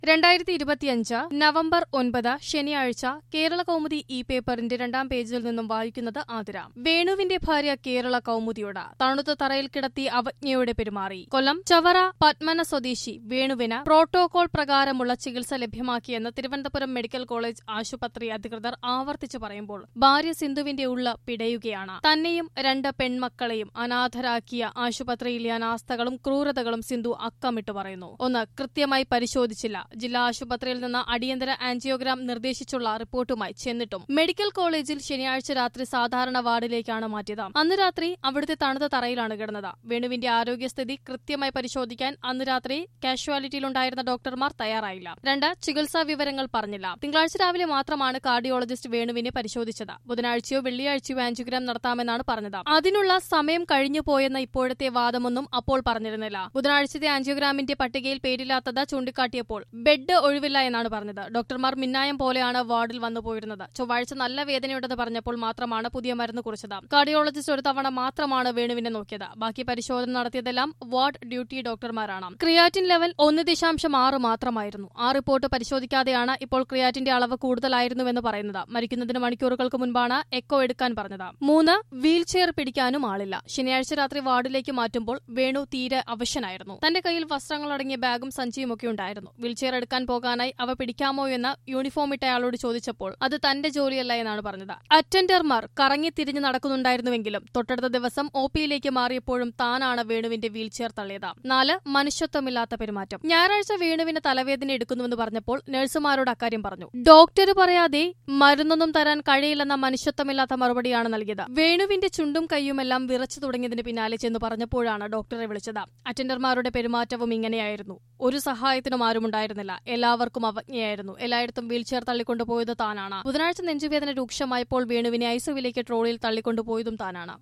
രണ്ടായിരത്തി ഇരുപത്തിയഞ്ച് നവംബർ ഒൻപത് ശനിയാഴ്ച കേരള കൗമുദി ഈ പേപ്പറിന്റെ രണ്ടാം പേജിൽ നിന്നും വായിക്കുന്നത് ആതിര വേണുവിന്റെ ഭാര്യ കേരള കൗമുദിയോട് തണുത്ത തറയിൽ കിടത്തി അവജ്ഞയോടെ പെരുമാറി കൊല്ലം ചവറ പത്മന സ്വദേശി വേണുവിന് പ്രോട്ടോകോൾ പ്രകാരമുള്ള ചികിത്സ ലഭ്യമാക്കിയെന്ന് തിരുവനന്തപുരം മെഡിക്കൽ കോളേജ് ആശുപത്രി അധികൃതർ ആവർത്തിച്ചു പറയുമ്പോൾ ഭാര്യ സിന്ധുവിന്റെ ഉള്ള പിടയുകയാണ് തന്നെയും രണ്ട് പെൺമക്കളെയും അനാഥരാക്കിയ ആശുപത്രിയിലെ അനാസ്ഥകളും ക്രൂരതകളും സിന്ധു അക്കമിട്ട് പറയുന്നു ഒന്ന് കൃത്യമായി പരിശോധിച്ചില്ല ജില്ലാ ആശുപത്രിയിൽ നിന്ന് അടിയന്തര ആൻജിയോഗ്രാം നിർദ്ദേശിച്ചുള്ള റിപ്പോർട്ടുമായി ചെന്നിട്ടും മെഡിക്കൽ കോളേജിൽ ശനിയാഴ്ച രാത്രി സാധാരണ വാർഡിലേക്കാണ് മാറ്റിയത് അന്ന് രാത്രി അവിടുത്തെ തണുത്ത തറയിലാണ് കിടന്നത് വേണുവിന്റെ ആരോഗ്യസ്ഥിതി കൃത്യമായി പരിശോധിക്കാൻ അന്ന് രാത്രി കാഷ്വാലിറ്റിയിലുണ്ടായിരുന്ന ഡോക്ടർമാർ തയ്യാറായില്ല രണ്ട് ചികിത്സാ വിവരങ്ങൾ പറഞ്ഞില്ല തിങ്കളാഴ്ച രാവിലെ മാത്രമാണ് കാർഡിയോളജിസ്റ്റ് വേണുവിനെ പരിശോധിച്ചത് ബുധനാഴ്ചയോ വെള്ളിയാഴ്ചയോ ആൻജിയോഗ്രാം നടത്താമെന്നാണ് പറഞ്ഞത് അതിനുള്ള സമയം കഴിഞ്ഞു പോയെന്ന ഇപ്പോഴത്തെ വാദമൊന്നും അപ്പോൾ പറഞ്ഞിരുന്നില്ല ബുധനാഴ്ചത്തെ ആൻജിയോഗ്രാമിന്റെ പട്ടികയിൽ പേരില്ലാത്തത് ചൂണ്ടിക്കാട്ടിയപ്പോൾ ബെഡ് ഒഴിവില്ല എന്നാണ് പറഞ്ഞത് ഡോക്ടർമാർ മിന്നായം പോലെയാണ് വാർഡിൽ വന്നു പോയിരുന്നത് ചൊവ്വാഴ്ച നല്ല വേദനയുണ്ടെന്ന് പറഞ്ഞപ്പോൾ മാത്രമാണ് പുതിയ മരുന്ന് കുറിച്ചത് കാർഡിയോളജിസ്റ്റ് ഒരു തവണ മാത്രമാണ് വേണുവിനെ നോക്കിയത് ബാക്കി പരിശോധന നടത്തിയതെല്ലാം വാർഡ് ഡ്യൂട്ടി ഡോക്ടർമാരാണ് ക്രിയാറ്റിൻ ലെവൽ ഒന്ന് ദശാംശം ആറ് മാത്രമായിരുന്നു ആ റിപ്പോർട്ട് പരിശോധിക്കാതെയാണ് ഇപ്പോൾ ക്രിയാറ്റിന്റെ അളവ് കൂടുതലായിരുന്നുവെന്ന് പറയുന്നത് മരിക്കുന്നതിന് മണിക്കൂറുകൾക്ക് മുൻപാണ് എക്കോ എടുക്കാൻ പറഞ്ഞത് മൂന്ന് വീൽ ചെയർ പിടിക്കാനും ആളില്ല ശനിയാഴ്ച രാത്രി വാർഡിലേക്ക് മാറ്റുമ്പോൾ വേണു തീരെ അവശനായിരുന്നു തന്റെ കയ്യിൽ വസ്ത്രങ്ങളടങ്ങിയ ബാഗും സഞ്ചിയുമൊക്കെ ഉണ്ടായിരുന്നു വീൽചെയർ എടുക്കാൻ പോകാനായി അവ പിടിക്കാമോ എന്ന് യൂണിഫോം ഇട്ട അയാളോട് ചോദിച്ചപ്പോൾ അത് തന്റെ ജോലിയല്ല എന്നാണ് പറഞ്ഞത് അറ്റൻഡർമാർ കറങ്ങി തിരിഞ്ഞു നടക്കുന്നുണ്ടായിരുന്നുവെങ്കിലും തൊട്ടടുത്ത ദിവസം ഒ പിയിലേക്ക് മാറിയപ്പോഴും താനാണ് വേണുവിന്റെ വീൽചെയർ തള്ളിയത് നാല് മനുഷ്യത്വമില്ലാത്ത പെരുമാറ്റം ഞായറാഴ്ച വേണുവിന് തലവേദന എടുക്കുന്നുവെന്ന് പറഞ്ഞപ്പോൾ നഴ്സുമാരോട് അക്കാര്യം പറഞ്ഞു ഡോക്ടർ പറയാതെ മരുന്നൊന്നും തരാൻ കഴിയില്ലെന്ന മനുഷ്യത്വമില്ലാത്ത മറുപടിയാണ് നൽകിയത് വേണുവിന്റെ ചുണ്ടും കൈയുമെല്ലാം വിറച്ചു തുടങ്ങിയതിന് പിന്നാലെ ചെന്ന് പറഞ്ഞപ്പോഴാണ് ഡോക്ടറെ വിളിച്ചത് അറ്റൻഡർമാരുടെ പെരുമാറ്റവും ഇങ്ങനെയായിരുന്നു ഒരു സഹായത്തിനും ആരുമുണ്ടായിരുന്നില്ല എല്ലാവർക്കും അവജ്ഞയായിരുന്നു എല്ലായിടത്തും വീൽചെയർ തള്ളിക്കൊണ്ടുപോയത് താനാണ് ബുധനാഴ്ച നെഞ്ചുവേദന രൂക്ഷമായപ്പോൾ വേണുവിനെ ഐസുവിലേക്ക് ട്രോളിയിൽ തള്ളിക്കൊണ്ടുപോയതും താനാണ്